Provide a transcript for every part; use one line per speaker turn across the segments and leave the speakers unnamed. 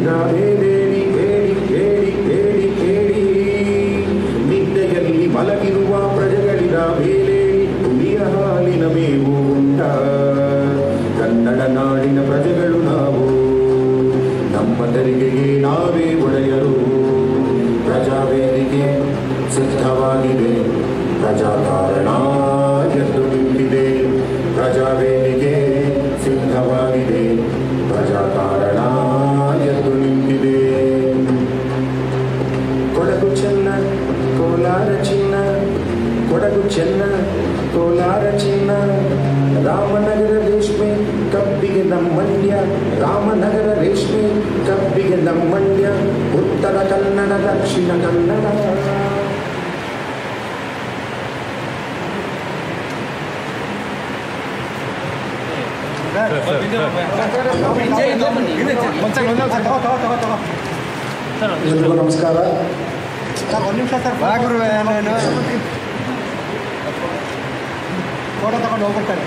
ನಾವೇನೇಳಿ ಕೇಳಿ ಕೇಳಿ ಕೇಳಿ ಕೇಳಿ ನಿದ್ದೆಯಲ್ಲಿ ಮಲಗಿರುವ ಪ್ರಜೆಗಳಿನ ಮೇಲೆ ಹುಲಿಯ ಹಾಲಿನ ಮೇವು ಉಂಟ ಕನ್ನಡ ನಾಡಿನ ಪ್ರಜೆಗಳು ನಾವು ನಮ್ಮ ತೆರಿಗೆಗೆ ನಾವೇ ಒಡೆಯರು ಪ್ರಜಾವೇದಿಕೆ ಸಿದ್ಧವಾಗಿದೆ ಪ್ರಜಾಕಾರಣ ಎಂದು ನಿಂತಿದೆ ಪ್ರಜಾವೇದಿಕೆ ಸಿದ್ಧವಾಗಿದೆ ಪ್ರಜಾಕಾರಣ ಎಂದು ನಿಂತಿದೆ ಕೊಡಗು ಚೆನ್ನ ಕೋಲಾರ ಚಿನ್ನ ಕೊಡಗು ಚೆನ್ನ ಕೋಲಾರ ಚಿನ್ನ ರಾಮನಗರ ರೇಷ್ಮೆ ಕಬ್ಬಿಗೆ ನಮ್ಮಂಡ್ಯ ರಾಮನಗರ ರೇಷ್ಮೆ ಕಬ್ಬಿಗೆ ನಮ್ಮಂಡ್ಯ ಉತ್ತರ ಕನ್ನಡ ದಕ್ಷಿಣ ಕನ್ನಡ
ಎಲ್ರಿಗೂ ನಮಸ್ಕಾರ
ಒಂದು ನಿಮಿಷ ಸರ್ ಬಾಗುರುವೆ ನಾನು ಫೋಟೋ ತಗೊಂಡು ಹೋಗ್ಬಿಡ್ತಾರೆ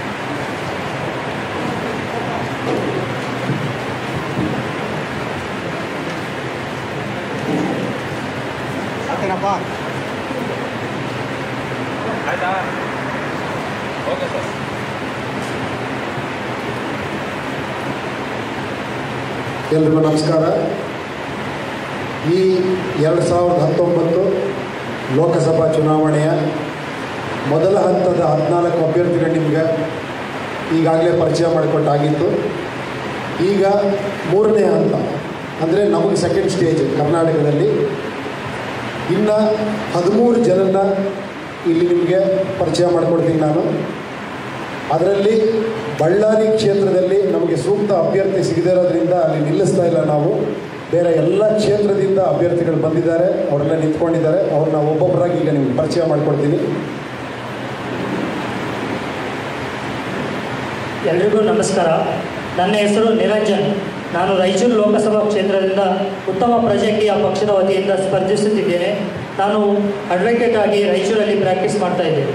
ಓಕೆನಪ್ಪ
ಆಯ್ತಾ ಓಕೆ ಸರ್
ಎಲ್ರಿಗೂ ನಮಸ್ಕಾರ ಈ ಎರಡು ಸಾವಿರದ ಹತ್ತೊಂಬತ್ತು ಲೋಕಸಭಾ ಚುನಾವಣೆಯ ಮೊದಲ ಹಂತದ ಹದಿನಾಲ್ಕು ಅಭ್ಯರ್ಥಿಗಳು ನಿಮಗೆ ಈಗಾಗಲೇ ಪರಿಚಯ ಮಾಡಿಕೊಟ್ಟಾಗಿತ್ತು ಈಗ ಮೂರನೇ ಹಂತ ಅಂದರೆ ನಮಗೆ ಸೆಕೆಂಡ್ ಸ್ಟೇಜ್ ಕರ್ನಾಟಕದಲ್ಲಿ ಇನ್ನು ಹದಿಮೂರು ಜನನ ಇಲ್ಲಿ ನಿಮಗೆ ಪರಿಚಯ ಮಾಡಿಕೊಡ್ತೀನಿ ನಾನು ಅದರಲ್ಲಿ ಬಳ್ಳಾರಿ ಕ್ಷೇತ್ರದಲ್ಲಿ ನಮಗೆ ಸೂಕ್ತ ಅಭ್ಯರ್ಥಿ ಸಿಗದೇ ಇರೋದ್ರಿಂದ ಅಲ್ಲಿ ನಿಲ್ಲಿಸ್ತಾ ಇಲ್ಲ ನಾವು ಬೇರೆ ಎಲ್ಲ ಕ್ಷೇತ್ರದಿಂದ ಅಭ್ಯರ್ಥಿಗಳು ಬಂದಿದ್ದಾರೆ ಅವರೆಲ್ಲ ನಿಂತ್ಕೊಂಡಿದ್ದಾರೆ ಅವ್ರನ್ನ ಒಬ್ಬೊಬ್ಬರಾಗಿ ಈಗ ನಿಮ್ಗೆ ಪರಿಚಯ ಮಾಡಿಕೊಡ್ತೀನಿ
ಎಲ್ರಿಗೂ ನಮಸ್ಕಾರ ನನ್ನ ಹೆಸರು ನಿರಂಜನ್ ನಾನು ರಾಯಚೂರು ಲೋಕಸಭಾ ಕ್ಷೇತ್ರದಿಂದ ಉತ್ತಮ ಪ್ರಜಾಕೀಯ ಪಕ್ಷದ ವತಿಯಿಂದ ಸ್ಪರ್ಧಿಸುತ್ತಿದ್ದೇನೆ ನಾನು ಅಡ್ವೊಕೇಟ್ ಆಗಿ ರಾಯಚೂರಲ್ಲಿ ಪ್ರಾಕ್ಟೀಸ್ ಮಾಡ್ತಾ ಇದ್ದೇನೆ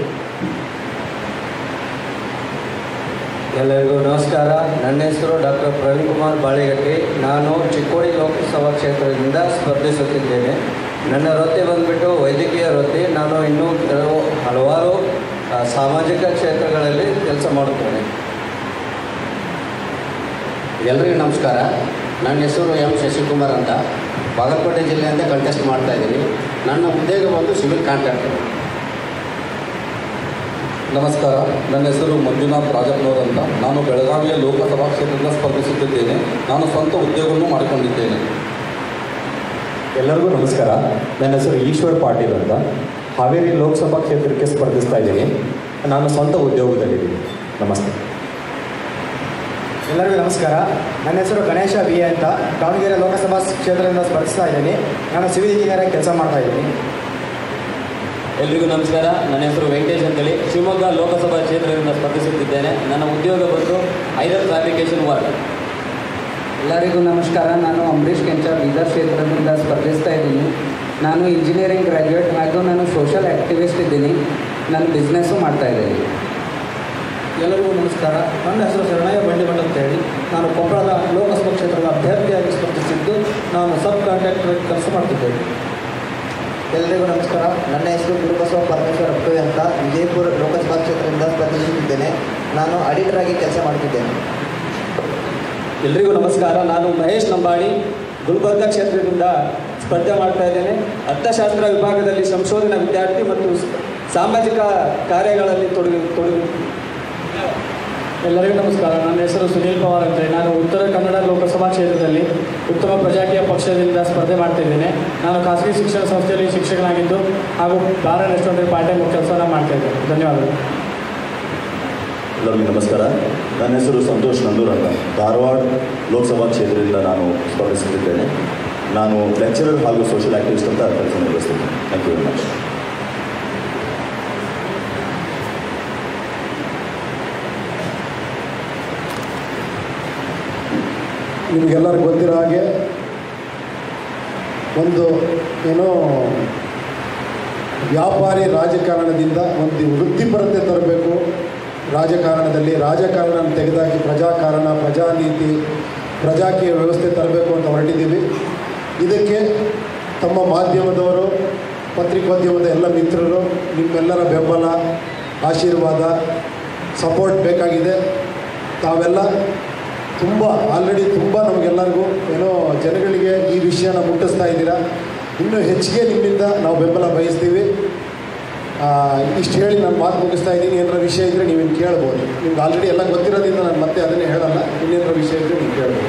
ಎಲ್ಲರಿಗೂ ನಮಸ್ಕಾರ ನನ್ನ ಹೆಸರು ಡಾಕ್ಟರ್ ಪ್ರವೀಣ್ ಕುಮಾರ್ ಬಾಳೆಗಟ್ಟಿ ನಾನು ಚಿಕ್ಕೋಡಿ ಲೋಕಸಭಾ ಕ್ಷೇತ್ರದಿಂದ ಸ್ಪರ್ಧಿಸುತ್ತಿದ್ದೇನೆ ನನ್ನ ವೃತ್ತಿ ಬಂದುಬಿಟ್ಟು ವೈದ್ಯಕೀಯ ವೃತ್ತಿ ನಾನು ಇನ್ನೂ ಕೆಲವು ಹಲವಾರು ಆ, ಸಾಮಾಜಿಕ ಕ್ಷೇತ್ರಗಳಲ್ಲಿ ಕೆಲಸ ಮಾಡುತ್ತೇನೆ
ಎಲ್ರಿಗೂ ನಮಸ್ಕಾರ ನನ್ನ ಹೆಸರು ಎಂ ಶಶಿಕುಮಾರ್ ಅಂತ ಬಾಗಲಕೋಟೆ ಜಿಲ್ಲೆಯಿಂದ ಕಂಟೆಸ್ಟ್ ಮಾಡ್ತಾ ಇದ್ದೀನಿ ನನ್ನ ಉದ್ಯೋಗ ಬಂದು ಸಿವಿಲ್ ಕಾಂಟ್ರಾಕ್ಟರ್
ನಮಸ್ಕಾರ ನನ್ನ ಹೆಸರು ಮಂಜುನಾಥ್ ರಾಜಪ್ಪನವರ್ ಅಂತ ನಾನು ಬೆಳಗಾವಿಯ ಲೋಕಸಭಾ ಕ್ಷೇತ್ರದಿಂದ ಸ್ಪರ್ಧಿಸುತ್ತಿದ್ದೇನೆ ನಾನು ಸ್ವಂತ ಉದ್ಯೋಗವನ್ನು ಮಾಡಿಕೊಂಡಿದ್ದೇನೆ
ಎಲ್ಲರಿಗೂ ನಮಸ್ಕಾರ ನನ್ನ ಹೆಸರು ಈಶ್ವರ್ ಪಾಟೀಲ್ ಅಂತ ಹಾವೇರಿ ಲೋಕಸಭಾ ಕ್ಷೇತ್ರಕ್ಕೆ ಸ್ಪರ್ಧಿಸ್ತಾ ಇದ್ದೀನಿ ನಾನು ಸ್ವಂತ ಉದ್ಯೋಗದಲ್ಲಿದ್ದೀನಿ ನಮಸ್ತೆ
ಎಲ್ಲರಿಗೂ ನಮಸ್ಕಾರ ನನ್ನ ಹೆಸರು ಗಣೇಶ ಬಿ ಎ ಅಂತ ದಾವಣಗೆರೆ ಲೋಕಸಭಾ ಕ್ಷೇತ್ರದಿಂದ ಸ್ಪರ್ಧಿಸ್ತಾ ಇದ್ದೀನಿ ನಾನು ಸಿವಿಲ್ ಇಂಜಿನಿಯರ್ ಕೆಲಸ ಮಾಡ್ತಾ ಇದ್ದೀನಿ
ಎಲ್ರಿಗೂ ನಮಸ್ಕಾರ ನನ್ನ ಹೆಸರು ವೆಂಕಟೇಶ್ ಅಂತೇಳಿ ಶಿವಮೊಗ್ಗ ಲೋಕಸಭಾ ಕ್ಷೇತ್ರದಿಂದ ಸ್ಪರ್ಧಿಸುತ್ತಿದ್ದೇನೆ ನನ್ನ ಉದ್ಯೋಗ ಬಂದು ಐರನ್ ಫ್ಯಾಬ್ರಿಕೇಷನ್ ವರ್ಕ್
ಎಲ್ಲರಿಗೂ ನಮಸ್ಕಾರ ನಾನು ಅಂಬರೀಷ್ ಕೆಂಚಾರ್ ಬೀದರ್ ಕ್ಷೇತ್ರದಿಂದ ಸ್ಪರ್ಧಿಸ್ತಾ ಇದ್ದೀನಿ ನಾನು ಇಂಜಿನಿಯರಿಂಗ್ ಗ್ರ್ಯಾಜುಯೇಟ್ ಹಾಗೂ ನಾನು ಸೋಷಲ್ ಆ್ಯಕ್ಟಿವಿಸ್ಟ್ ಇದ್ದೀನಿ ನಾನು ಬಿಸ್ನೆಸ್ಸು ಮಾಡ್ತಾ ಇದ್ದೀನಿ
ಎಲ್ಲರಿಗೂ ನಮಸ್ಕಾರ ನನ್ನ ಹೆಸರು ಶರಣಯ್ಯ ಬಂಡಿಮಠ ಅಂತೇಳಿ ನಾನು ಕೊಪ್ಪಳದ ಲೋಕಸಭಾ ಕ್ಷೇತ್ರದ ಅಭ್ಯರ್ಥಿಯಾಗಿ ಸ್ಪರ್ಧಿಸಿದ್ದು ನಾನು ಸಬ್ ಕಾಂಟ್ರಾಕ್ಟರ್ ಕೆಲಸ ಮಾಡ್ತಿದ್ದೇನೆ
ಎಲ್ಲರಿಗೂ ನಮಸ್ಕಾರ ನನ್ನ ಹೆಸರು ಗುರುಬಸವ ಪರಮೇಶ್ವರ ಅಪ್ಪೆ ಅಂತ ವಿಜಯಪುರ ಲೋಕಸಭಾ ಕ್ಷೇತ್ರದಿಂದ ಸ್ಪರ್ಧಿಸುತ್ತಿದ್ದೇನೆ ನಾನು ಆಡಿಟರ್ ಆಗಿ ಕೆಲಸ ಮಾಡ್ತಿದ್ದೇನೆ
ಎಲ್ರಿಗೂ ನಮಸ್ಕಾರ ನಾನು ಮಹೇಶ್ ಲಂಬಾಣಿ ಗುಲ್ಬರ್ಗಾ ಕ್ಷೇತ್ರದಿಂದ ಸ್ಪರ್ಧೆ ಮಾಡ್ತಾ ಇದ್ದೇನೆ ಅರ್ಥಶಾಸ್ತ್ರ ವಿಭಾಗದಲ್ಲಿ ಸಂಶೋಧನಾ ವಿದ್ಯಾರ್ಥಿ ಮತ್ತು ಸಾಮಾಜಿಕ ಕಾರ್ಯಗಳಲ್ಲಿ ತೊಡಗಿ ತೊಡಗಿ
ಎಲ್ಲರಿಗೂ ನಮಸ್ಕಾರ ನನ್ನ ಹೆಸರು ಸುನೀಲ್ ಪವಾರ್ ಅಂತ ನಾನು ಉತ್ತರ ಕನ್ನಡ ಲೋಕಸಭಾ ಕ್ಷೇತ್ರದಲ್ಲಿ ಉತ್ತಮ ಪ್ರಜಾಕೀಯ ಪಕ್ಷದಿಂದ ಸ್ಪರ್ಧೆ ಮಾಡ್ತಿದ್ದೇನೆ ನಾನು ಖಾಸಗಿ ಶಿಕ್ಷಣ ಸಂಸ್ಥೆಯಲ್ಲಿ ಶಿಕ್ಷಕನಾಗಿದ್ದು ಹಾಗೂ ಬಾರ ರೆಸ್ಟೋರೆಂಟ್ ಪಾರ್ಟ್ ಟೈಮ್ ಕೆಲಸವನ್ನು ಮಾಡ್ತಾ ಇದ್ದೇನೆ ಧನ್ಯವಾದಗಳು
ಎಲ್ಲರಿಗೂ ನಮಸ್ಕಾರ ನನ್ನ ಹೆಸರು ಸಂತೋಷ್ ನಂದೂರ್ ಅಂತ ಧಾರವಾಡ ಲೋಕಸಭಾ ಕ್ಷೇತ್ರದಿಂದ ನಾನು ಸ್ಪರ್ಧಿಸುತ್ತಿದ್ದೇನೆ ನಾನು ಲೆಕ್ಚರರ್ ಹಾಗೂ ಸೋಷಿಯಲ್ ಆಕ್ಟಿವಿಸ್ಟ್ ಅಂತ ಕೆಲಸ ನಿರ್ವಹಿಸ್ತೀನಿ ಥ್ಯಾಂಕ್ ಯು ವೆರಿ ಮಚ್
ನಿಮಗೆಲ್ಲರಿಗೂ ಗೊತ್ತಿರೋ ಹಾಗೆ ಒಂದು ಏನೋ ವ್ಯಾಪಾರಿ ರಾಜಕಾರಣದಿಂದ ಒಂದು ವೃತ್ತಿಪರತೆ ತರಬೇಕು ರಾಜಕಾರಣದಲ್ಲಿ ರಾಜಕಾರಣ ತೆಗೆದಾಕಿ ಪ್ರಜಾಕಾರಣ ಪ್ರಜಾನೀತಿ ಪ್ರಜಾಕೀಯ ವ್ಯವಸ್ಥೆ ತರಬೇಕು ಅಂತ ಹೊರಟಿದ್ದೀನಿ ತಮ್ಮ ಮಾಧ್ಯಮದವರು ಪತ್ರಿಕೋದ್ಯಮದ ಎಲ್ಲ ಮಿತ್ರರು ನಿಮ್ಮೆಲ್ಲರ ಬೆಂಬಲ ಆಶೀರ್ವಾದ ಸಪೋರ್ಟ್ ಬೇಕಾಗಿದೆ ತಾವೆಲ್ಲ ತುಂಬ ಆಲ್ರೆಡಿ ತುಂಬ ನಮಗೆಲ್ಲರಿಗೂ ಏನೋ ಜನಗಳಿಗೆ ಈ ವಿಷಯನ ಮುಟ್ಟಿಸ್ತಾ ಇದ್ದೀರಾ ಇನ್ನೂ ಹೆಚ್ಚಿಗೆ ನಿಮ್ಮಿಂದ ನಾವು ಬೆಂಬಲ ಬಯಸ್ತೀವಿ ಆ, ಇಷ್ಟು ಹೇಳಿ ನಾನು ಮಾತು ಮುಗಿಸ್ತಾ ಇದ್ದೀನಿ ಏನಾರ ವಿಷಯ ಇದ್ದರೆ ನೀವಿನ್ನು ಕೇಳ್ಬೋದು ನಿಮ್ಗೆ ಆಲ್ರೆಡಿ ಎಲ್ಲ ಗೊತ್ತಿರೋದ್ರಿಂದ ನಾನು ಮತ್ತೆ ಅದನ್ನೇ ಹೇಳಲ್ಲ ಇನ್ನೇನಾರ ವಿಷಯ ಇದ್ದರೆ ನೀವು ಕೇಳ್ಬೋದು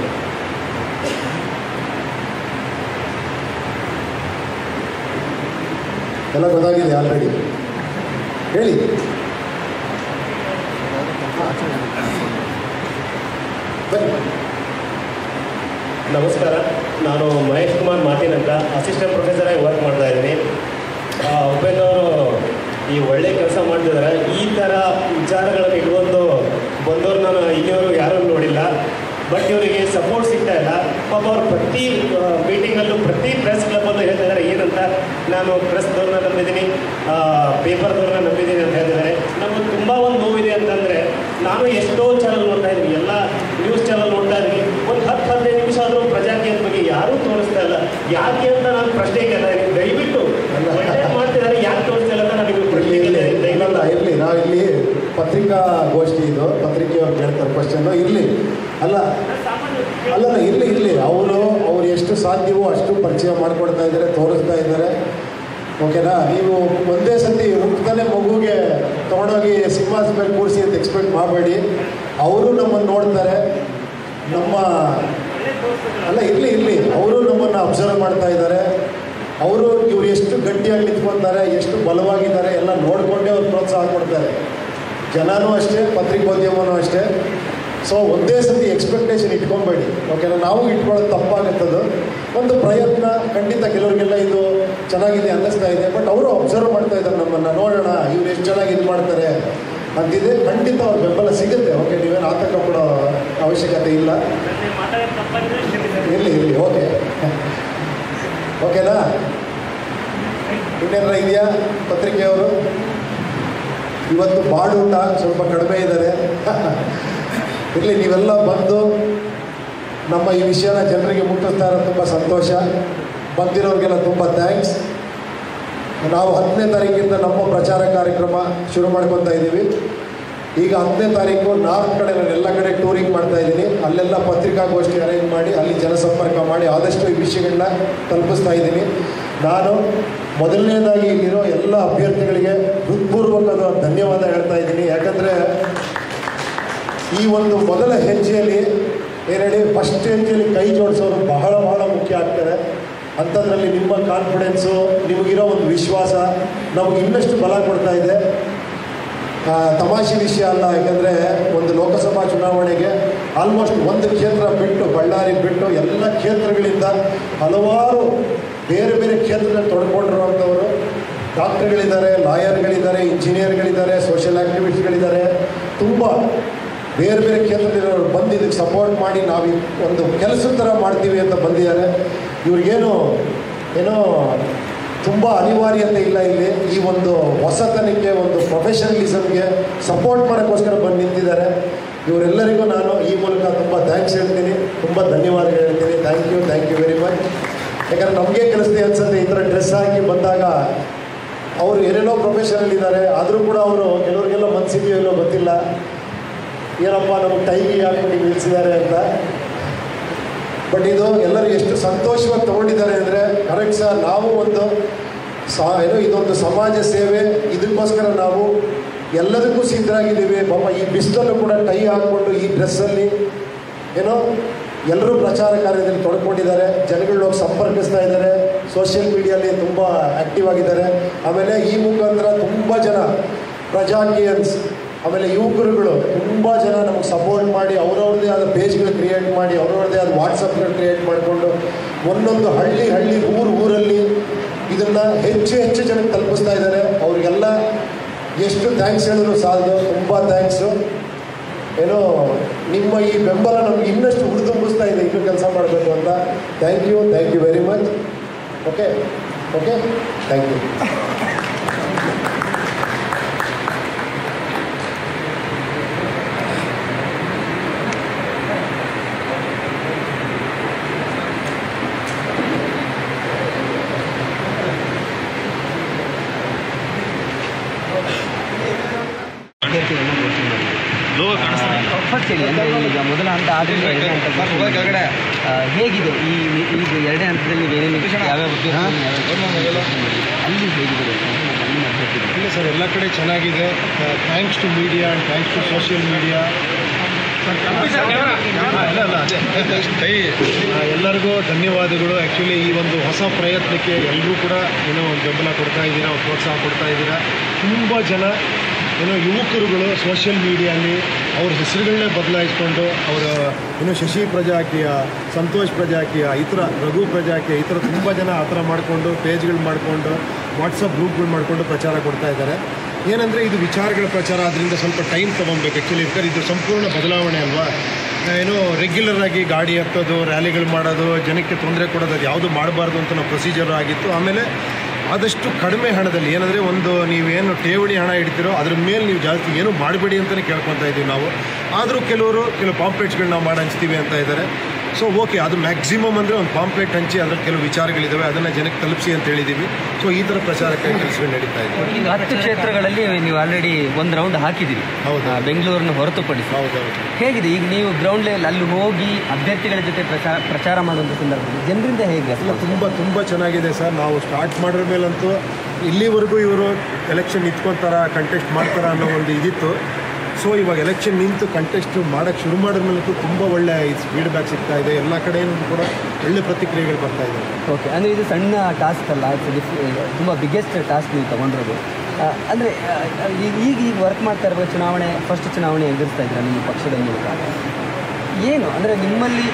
ಎಲ್ಲ ಗೊತ್ತಾಗಿದೆ ಆಲ್ರೆಡಿ ಹೇಳಿ ಬನ್ನಿ
ನಮಸ್ಕಾರ ನಾನು ಮಹೇಶ್ ಕುಮಾರ್ ಮಾತಿನ್ ಅಂತ ಅಸಿಸ್ಟೆಂಟ್ ಪ್ರೊಫೆಸರ್ ಆಗಿ ವರ್ಕ್ ಮಾಡ್ತಾ ಇದ್ದೀನಿ ಒಬ್ಬನವರು ಈ ಒಳ್ಳೆ ಕೆಲಸ ಮಾಡ್ತಿದ್ದಾರೆ ಈ ಥರ ವಿಚಾರಗಳನ್ನು ಇಟ್ಕೊಂಡು ಬಂದವ್ರು ನಾನು ಇಲ್ಲಿಯವರು ಯಾರೂ ನೋಡಿಲ್ಲ ಬಟ್ ಇವರಿಗೆ ಸಪೋರ್ಟ್ ಸಿಗ್ತಾ ಇಲ್ಲ ಪಾಪ ಅವ್ರು ಪ್ರತಿ ಮೀಟಿಂಗಲ್ಲೂ ಪ್ರತಿ ಪ್ರೆಸ್ ಕ್ಲಬ್ಬಲ್ಲೂ ಹೇಳ್ತಾ ಇದ್ದಾರೆ ಏನಂತ ನಾನು ಪ್ರೆಸ್ದವ್ರನ್ನ ನಂಬಿದ್ದೀನಿ ಪೇಪರ್ದವ್ರನ್ನ ನಂಬಿದ್ದೀನಿ ಅಂತ ಹೇಳ್ತಿದ್ದಾರೆ ನಮಗೆ ತುಂಬ ಒಂದು ನೋವಿದೆ ಅಂತಂದರೆ ನಾನು ಎಷ್ಟೋ ಚಾನಲ್ ನೋಡ್ತಾ ಇದ್ದೀನಿ ಎಲ್ಲ ನ್ಯೂಸ್ ಚಾನಲ್ ನೋಡ್ತಾ ಇದ್ದೀನಿ ಒಂದು ಹತ್ತು ಹದಿನೈದು ನಿಮಿಷ ಆದರೂ ಪ್ರಜಾಕೀಯದ ಬಗ್ಗೆ ಯಾರೂ ತೋರಿಸ್ತಾ ಇಲ್ಲ ಯಾಕೆ ಅಂತ ನಾನು ಪ್ರಶ್ನೆ ಕೇಳ್ತಾ ಇದ್ದೀನಿ ದಯವಿಟ್ಟು ಒಳ್ಳೆ ಮಾಡ್ತಿದ್ದಾರೆ ಯಾಕೆ ತೋರಿಸ್ತಾ ಇಲ್ಲ ಅಂತ ನನಗೆ ಪ್ರಶ್ನೆ ಕೇಳ್ತಾ ಇದ್ದೀನಿ.
ಇಲ್ಲಲ್ಲ ಇರಲಿ ನಾವು ಇಲ್ಲಿ ಪತ್ರಿಕಾ ಗೋಷ್ಠಿ ಇದು ಪತ್ರಿಕೆಯವ್ರು ಕೇಳ್ತಾರೆ ಕ್ವಶನ್ನು ಇರಲಿ ಅಲ್ಲ ಅಲ್ಲಲ್ಲ ಇರಲಿ ಇರಲಿ ಅವರು ಅವ್ರು ಎಷ್ಟು ಸಾಧ್ಯವೋ ಅಷ್ಟು ಪರಿಚಯ ಮಾಡಿಕೊಡ್ತಾ ಇದ್ದಾರೆ ತೋರಿಸ್ತಾ ಇದ್ದಾರೆ ಓಕೆನಾ ನೀವು ಒಂದೇ ಸತಿ ಹುಟ್ಟತಾನೆ ಮಗುಗೆ ತೊಗೊಂಡೋಗಿ ಸಿಂಹಾಸನ ಮೇಲೆ ಕೂರಿಸಿ ಅಂತ ಎಕ್ಸ್ಪೆಕ್ಟ್ ಮಾಡಬೇಡಿ ಅವರು ನಮ್ಮನ್ನು ನೋಡ್ತಾರೆ ನಮ್ಮ ಅಲ್ಲ ಇರಲಿ ಇರಲಿ ಅವರು ನಮ್ಮನ್ನು ಅಬ್ಸರ್ವ್ ಮಾಡ್ತಾ ಇದ್ದಾರೆ ಅವರು ಇವ್ರು ಎಷ್ಟು ಗಟ್ಟಿಯಾಗಿ ನಿಂತ್ಕೊಂತಾರೆ ಎಷ್ಟು ಬಲವಾಗಿದ್ದಾರೆ ಎಲ್ಲ ನೋಡಿಕೊಂಡೇ ಅವ್ರು ಪ್ರೋತ್ಸಾಹ ಕೊಡ್ತಾರೆ ಜನನೂ ಅಷ್ಟೇ ಪತ್ರಿಕೋದ್ಯಮನೂ ಅಷ್ಟೇ ಸೊ ಒಂದೇ ಸತಿ ಎಕ್ಸ್ಪೆಕ್ಟೇಷನ್ ಇಟ್ಕೊಬೇಡಿ ಓಕೆನಾ ನಾವು ಇಟ್ಕೊಳ್ಳೋದು ತಪ್ಪಾಗುತ್ತದು ಒಂದು ಪ್ರಯತ್ನ ಖಂಡಿತ ಕೆಲವರಿಗೆಲ್ಲ ಇದು ಚೆನ್ನಾಗಿದೆ ಅನ್ನಿಸ್ತಾ ಇದೆ ಬಟ್ ಅವರು ಅಬ್ಸರ್ವ್ ಮಾಡ್ತಾ ಇದ್ದಾರೆ ನಮ್ಮನ್ನು ನೋಡೋಣ ಇವ್ರು ಎಷ್ಟು ಚೆನ್ನಾಗಿ ಇದು ಮಾಡ್ತಾರೆ ಅಂತಿದೆ ಖಂಡಿತ ಅವ್ರ ಬೆಂಬಲ ಸಿಗುತ್ತೆ ಓಕೆ ನೀವೇನು ಆತಂಕ ಪಡೋ ಅವಶ್ಯಕತೆ ಇಲ್ಲ ಇರಲಿ ಇರಲಿ ಓಕೆ ಓಕೆನಾ ಇನ್ನೇನಾರ ಇದೆಯಾ ಪತ್ರಿಕೆಯವರು ಇವತ್ತು ಬಾಡೂಟ ಸ್ವಲ್ಪ ಕಡಿಮೆ ಇದ್ದಾರೆ ಇರಲಿ ನೀವೆಲ್ಲ ಬಂದು ನಮ್ಮ ಈ ವಿಷಯನ ಜನರಿಗೆ ಮುಟ್ಟಿಸ್ತಾ ಇರೋದು ತುಂಬ ಸಂತೋಷ ಬಂದಿರೋರಿಗೆಲ್ಲ ತುಂಬ ಥ್ಯಾಂಕ್ಸ್ ನಾವು ಹತ್ತನೇ ತಾರೀಕಿಂದ ನಮ್ಮ ಪ್ರಚಾರ ಕಾರ್ಯಕ್ರಮ ಶುರು ಮಾಡ್ಕೊತಾ ಇದ್ದೀವಿ ಈಗ ಹತ್ತನೇ ತಾರೀಕು ನಾಲ್ಕು ಕಡೆ ನಾನು ಎಲ್ಲ ಕಡೆ ಟೂರಿಂಗ್ ಮಾಡ್ತಾ ಇದ್ದೀನಿ ಅಲ್ಲೆಲ್ಲ ಪತ್ರಿಕಾಗೋಷ್ಠಿ ಅರೇಂಜ್ ಮಾಡಿ ಅಲ್ಲಿ ಜನಸಂಪರ್ಕ ಮಾಡಿ ಆದಷ್ಟು ಈ ವಿಷಯಗಳನ್ನ ತಲುಪಿಸ್ತಾ ಇದ್ದೀನಿ ನಾನು ಮೊದಲನೇದಾಗಿ ಇಲ್ಲಿರೋ ಎಲ್ಲ ಅಭ್ಯರ್ಥಿಗಳಿಗೆ ಹೃತ್ಪೂರ್ವಕದ ಧನ್ಯವಾದ ಹೇಳ್ತಾ ಇದ್ದೀನಿ ಯಾಕಂದರೆ ಈ ಒಂದು ಮೊದಲ ಹೆಜ್ಜೆಯಲ್ಲಿ ಏನು ಹೇಳಿ ಫಸ್ಟ್ ಹೆಜ್ಜೆಯಲ್ಲಿ ಕೈ ಜೋಡಿಸೋರು ಬಹಳ ಬಹಳ ಮುಖ್ಯ ಆಗ್ತಾರೆ ಅಂಥದ್ರಲ್ಲಿ ನಿಮ್ಮ ಕಾನ್ಫಿಡೆನ್ಸು ನಿಮಗಿರೋ ಒಂದು ವಿಶ್ವಾಸ ನಮಗೆ ಇನ್ನಷ್ಟು ಬಲ ಕೊಡ್ತಾ ಇದೆ ಆ, ತಮಾಷೆ ವಿಷಯ ಅಲ್ಲ ಯಾಕಂದರೆ ಒಂದು ಲೋಕಸಭಾ ಚುನಾವಣೆಗೆ ಆಲ್ಮೋಸ್ಟ್ ಒಂದು ಕ್ಷೇತ್ರ ಬಿಟ್ಟು ಬಳ್ಳಾರಿ ಬಿಟ್ಟು ಎಲ್ಲ ಕ್ಷೇತ್ರಗಳಿಂದ ಹಲವಾರು ಬೇರೆ ಬೇರೆ ಕ್ಷೇತ್ರದಲ್ಲಿ ತೊಡ್ಕೊಂಡಿರುವಂಥವರು ಡಾಕ್ಟರ್ಗಳಿದ್ದಾರೆ ಲಾಯರ್ಗಳಿದ್ದಾರೆ ಇಂಜಿನಿಯರ್ಗಳಿದ್ದಾರೆ ಸೋಷಿಯಲ್ ಆ್ಯಕ್ಟಿವಿಸ್ಟ್ಗಳಿದ್ದಾರೆ ತುಂಬ ಬೇರೆ ಬೇರೆ ಕ್ಷೇತ್ರದಲ್ಲಿರೋರು ಬಂದು ಇದಕ್ಕೆ ಸಪೋರ್ಟ್ ಮಾಡಿ ನಾವು ಈ ಒಂದು ಕೆಲಸದ ಥರ ಮಾಡ್ತೀವಿ ಅಂತ ಬಂದಿದ್ದಾರೆ ಇವ್ರಿಗೇನು ಏನೋ ತುಂಬ ಅನಿವಾರ್ಯತೆ ಇಲ್ಲ ಇಲ್ಲಿ ಈ ಒಂದು ಹೊಸತನಕ್ಕೆ ಒಂದು ಪ್ರೊಫೆಷನಲಿಸಮ್ಗೆ ಸಪೋರ್ಟ್ ಮಾಡೋಕ್ಕೋಸ್ಕರ ಬಂದು ನಿಂತಿದ್ದಾರೆ ಇವರೆಲ್ಲರಿಗೂ ನಾನು ಈ ಮೂಲಕ ತುಂಬ ಥ್ಯಾಂಕ್ಸ್ ಹೇಳ್ತೀನಿ ತುಂಬ ಧನ್ಯವಾದ ಹೇಳ್ತೀನಿ thank you thank you very much ಯಾಕಂದ್ರೆ ನಮಗೆ ಕೆಲಸದೆ ಅನ್ಸುತ್ತೆ ಈ ಥರ ಡ್ರೆಸ್ ಹಾಕಿ ಬಂದಾಗ ಅವರು ಏನೇನೋ ಪ್ರೊಫೆಷನಲ್ ಇದ್ದಾರೆ ಆದರೂ ಕೂಡ ಅವರು ಕೆಲವರಿಗೆಲ್ಲ ಮನಸ್ಸಿದೆಯೋ ಇಲ್ಲೋ ಗೊತ್ತಿಲ್ಲ ಏನಪ್ಪ ನಮಗೆ ಟೈಗಿ ಹಾಕಿ ನಿಲ್ಲಿಸಿದ್ದಾರೆ ಅಂತ ಬಟ್ ಇದು ಎಲ್ಲರೂ ಎಷ್ಟು ಸಂತೋಷವಾಗಿ ತಗೊಂಡಿದ್ದಾರೆ ಅಂದರೆ ಕರೆಕ್ಟ್ ಸರ್ ನಾವು ಒಂದು ಸಾ ಏನೋ ಇದೊಂದು ಸಮಾಜ ಸೇವೆ ಇದಕ್ಕೋಸ್ಕರ ನಾವು ಎಲ್ಲದಕ್ಕೂ ಸಿದ್ಧರಾಗಿದ್ದೀವಿ ಪಾಪ ಈ ಬಿಸಿಲಲ್ಲೂ ಕೂಡ ಟೈ ಹಾಕ್ಕೊಂಡು ಈ ಡ್ರೆಸ್ಸಲ್ಲಿ ಏನೋ ಎಲ್ಲರೂ ಪ್ರಚಾರ ಕಾರ್ಯದಲ್ಲಿ ತೊಡ್ಕೊಂಡಿದ್ದಾರೆ ಜನಗಳನ್ನ ಹೋಗಿ ಸಂಪರ್ಕಿಸ್ತಾ ಇದ್ದಾರೆ ಸೋಷಿಯಲ್ ಮೀಡಿಯಲ್ಲಿ ತುಂಬ ಆ್ಯಕ್ಟಿವ್ ಆಗಿದ್ದಾರೆ ಆಮೇಲೆ ಈ ಮುಖಾಂತರ ತುಂಬ ಜನ ಪ್ರಜಾಕಿಯನ್ಸ್ ಆಮೇಲೆ ಯುವಕರುಗಳು ತುಂಬ ಜನ ನಮಗೆ ಸಪೋರ್ಟ್ ಮಾಡಿ ಅವ್ರವ್ರದ್ದೇ ಆದ ಪೇಜ್ಗಳು ಕ್ರಿಯೇಟ್ ಮಾಡಿ ಅವ್ರವ್ರದ್ದೇ ಆದ ವಾಟ್ಸಪ್ಗಳು ಕ್ರಿಯೇಟ್ ಮಾಡಿಕೊಂಡು ಒಂದೊಂದು ಹಳ್ಳಿ ಹಳ್ಳಿ ಊರು ಊರಲ್ಲಿ ಇದನ್ನು ಹೆಚ್ಚು ಹೆಚ್ಚು ಜನಕ್ಕೆ ತಲುಪಿಸ್ತಾ ಇದ್ದಾರೆ ಅವ್ರಿಗೆಲ್ಲ ಎಷ್ಟು ಥ್ಯಾಂಕ್ಸ್ ಹೇಳಿದ್ರು ಸಾಲದು ತುಂಬ ಥ್ಯಾಂಕ್ಸು ಏನೋ ನಿಮ್ಮ ಈ ಬೆಂಬಲ ನಮ್ಗೆ ಇನ್ನಷ್ಟು ಹುರಿದುಂಬಿಸ್ತಾ ಇದೆ ಇನ್ನೂ ಕೆಲಸ ಮಾಡಬೇಕು ಅಂತ thank you thank you very much okay okay thank you
ಹೇಳಿ ಅಂದರೆ ಈಗ ಮೊದಲ ಹಂತ ಆದ್ರಿಂದ ಎರಡನೇ ಹಂತ
ಕೆಳಗಡೆ.
ಆ, ಹೇಗಿದೆ ಈ ಈಗ ಎರಡನೇ ಹಂತದಲ್ಲಿ ಏನೇನು ಯಾವ್ಯಾವ ಉದ್ಯೋಗಗಳನ್ನ ಯಾವ್ಯಾವ ಅಲ್ಲಿ ಹೇಗಿದೆ ಅಲ್ಲಿನ ಅಭ್ಯರ್ಥಿಗಳು
ಇಲ್ಲ ಸರ್ ಎಲ್ಲ ಕಡೆ ಚೆನ್ನಾಗಿದೆ thanks to media and thanks to social media ಎಲ್ಲರಿಗೂ ಧನ್ಯವಾದಗಳು ಆ್ಯಕ್ಚುಲಿ ಈ ಒಂದು ಹೊಸ ಪ್ರಯತ್ನಕ್ಕೆ ಎಲ್ಲರೂ ಕೂಡ ಏನೋ ಒಂದು ಬೆಂಬಲ ಕೊಡ್ತಾ ಇದ್ದೀರಾ ಒಂದು ಪ್ರೋತ್ಸಾಹ ಕೊಡ್ತಾ ಇದ್ದೀರಾ ತುಂಬ ಜನ ಏನೋ ಯುವಕರುಗಳು ಸೋಷಿಯಲ್ ಮೀಡಿಯಲ್ಲಿ ಅವ್ರ ಹೆಸರುಗಳನ್ನೇ ಬದಲಾಯಿಸ್ಕೊಂಡು ಅವರ ಏನೋ ಶಶಿ ಪ್ರಜಾಕಿಯ ಸಂತೋಷ್ ಪ್ರಜಾಕಿಯ ಈ ಥರ ರಘು ಪ್ರಜಾಕಿಯ ಈ ಥರ ತುಂಬ ಜನ ಆ ಥರ ಮಾಡಿಕೊಂಡು ಪೇಜ್ಗಳು ಮಾಡಿಕೊಂಡು ವಾಟ್ಸಪ್ ಗ್ರೂಪ್ಗಳು ಮಾಡಿಕೊಂಡು ಪ್ರಚಾರ ಕೊಡ್ತಾ ಇದ್ದಾರೆ ಏನಂದರೆ ಇದು ವಿಚಾರಗಳ ಪ್ರಚಾರ ಅದರಿಂದ ಸ್ವಲ್ಪ ಟೈಮ್ ತೊಗೊಬೇಕು ಆ್ಯಕ್ಚುಲಿ ಯಾಕಂದ್ರೆ ಇದು ಸಂಪೂರ್ಣ ಬದಲಾವಣೆ ಅಲ್ವಾ ಏನೋ ರೆಗ್ಯುಲರ್ ಆಗಿ ಗಾಡಿ ಹತ್ತೋದು ರ್ಯಾಲಿಗಳು ಮಾಡೋದು ಜನಕ್ಕೆ ತೊಂದರೆ ಕೊಡೋದು ಅದು ಯಾವುದು ಮಾಡಬಾರ್ದು ಅಂತ ನಾವು ಪ್ರೊಸೀಜರ್ ಆಗಿತ್ತು ಆಮೇಲೆ ಆದಷ್ಟು ಕಡಿಮೆ ಹಣದಲ್ಲಿ ಏನಂದರೆ ಒಂದು ನೀವೇನು ಠೇವಣಿ ಹಣ ಇಡ್ತೀರೋ ಅದ್ರ ಮೇಲೆ ನೀವು ಜಾಸ್ತಿ ಏನು ಮಾಡಬೇಡಿ ಅಂತಲೇ ಕೇಳ್ಕೊತಾ ಇದ್ದೀವಿ ನಾವು ಆದರೂ ಕೆಲವರು ಕೆಲವು ಪಾಂಪ್ಲೆಟ್ಸ್ಗಳನ್ನ ನಾವು ಮಾಡಿ ಹಂಚ್ತೀವಿ ಅಂತ ಇದ್ದಾರೆ ಸೊ ಓಕೆ ಅದು ಮ್ಯಾಕ್ಸಿಮಮ್ ಅಂದರೆ ಒಂದು ಪಾಂಪ್ಲೆಟ್ ಹಂಚಿ ಅದರಲ್ಲಿ ಕೆಲವು ವಿಚಾರಗಳಿದ್ದಾವೆ ಅದನ್ನು ಜನಕ್ಕೆ ತಲುಪಿಸಿ ಅಂತ ಹೇಳಿದ್ದೀವಿ ಸೊ ಈ ಥರ ಪ್ರಚಾರಕ್ಕೆ ಕೆಲಸಗಳು ನಡೀತಾ ಇದೆ
ಈಗ ಹತ್ತು ಕ್ಷೇತ್ರಗಳಲ್ಲಿ ನೀವು ಆಲ್ರೆಡಿ ಒಂದು ರೌಂಡ್ ಹಾಕಿದ್ದೀರಿ ಆ, ಬೆಂಗಳೂರನ್ನು ಹೊರತುಪಡಿಸಿ ಹೇಗಿದೆ ಈಗ ನೀವು ಗ್ರೌಂಡ್ ಲೆವೆಲ್ ಅಲ್ಲಿ ಹೋಗಿ ಅಭ್ಯರ್ಥಿಗಳ ಜೊತೆ ಪ್ರಚಾರ ಪ್ರಚಾರ ಮಾಡುವಂಥ ಸಂದರ್ಭದಲ್ಲಿ ಜನರಿಂದ ಹೇಗೆ
ಇಲ್ಲ ತುಂಬ ತುಂಬ ಚೆನ್ನಾಗಿದೆ ಸರ್ ನಾವು ಸ್ಟಾರ್ಟ್ ಮಾಡಿದ ಮೇಲಂತೂ ಇಲ್ಲಿವರೆಗೂ ಇವರು ಎಲೆಕ್ಷನ್ ನಿಂತ್ಕೊತಾರ ಕಂಟೆಸ್ಟ್ ಮಾಡ್ತಾರ ಅನ್ನೋ ಒಂದು ಇದಿತ್ತು ಸೊ ಇವಾಗ ಎಲೆಕ್ಷನ್ ನಿಂತು ಕಂಟೆಸ್ಟ್ ಮಾಡೋಕ್ಕೆ ಶುರು ಮಾಡಿದ ಮೇಲಂತೂ ತುಂಬ ಒಳ್ಳೆ ಫೀಡ್ಬ್ಯಾಕ್ ಸಿಗ್ತಾ ಇದೆ ಎಲ್ಲ ಕಡೆಯಿಂದ ಕೂಡ ಒಳ್ಳೆ ಪ್ರತಿಕ್ರಿಯೆಗಳು ಬರ್ತಾ ಇದೆ
ಓಕೆ ಅಂದರೆ ಇದು ಸಣ್ಣ ಟಾಸ್ಕ್ ಅಲ್ಲ ತುಂಬ ಬಿಗ್ಗೆಸ್ಟ್ ಟಾಸ್ಕ್ ನೀವು ತಗೊಂಡಿರೋದು ಆ, ಅಂದರೆ ಆ, ಈಗ ಈಗ ಈಗ ವರ್ಕ್ ಮಾಡ್ತಾ ಇರುವ ಚುನಾವಣೆ ಫಸ್ಟ್ ಚುನಾವಣೆ ಎದುರಿಸ್ತಾ ಇದ್ದೀರಾ ನಿಮ್ಮ ಪಕ್ಷದ ಮೂಲಕ ಏನು ಅಂದರೆ ನಿಮ್ಮಲ್ಲಿ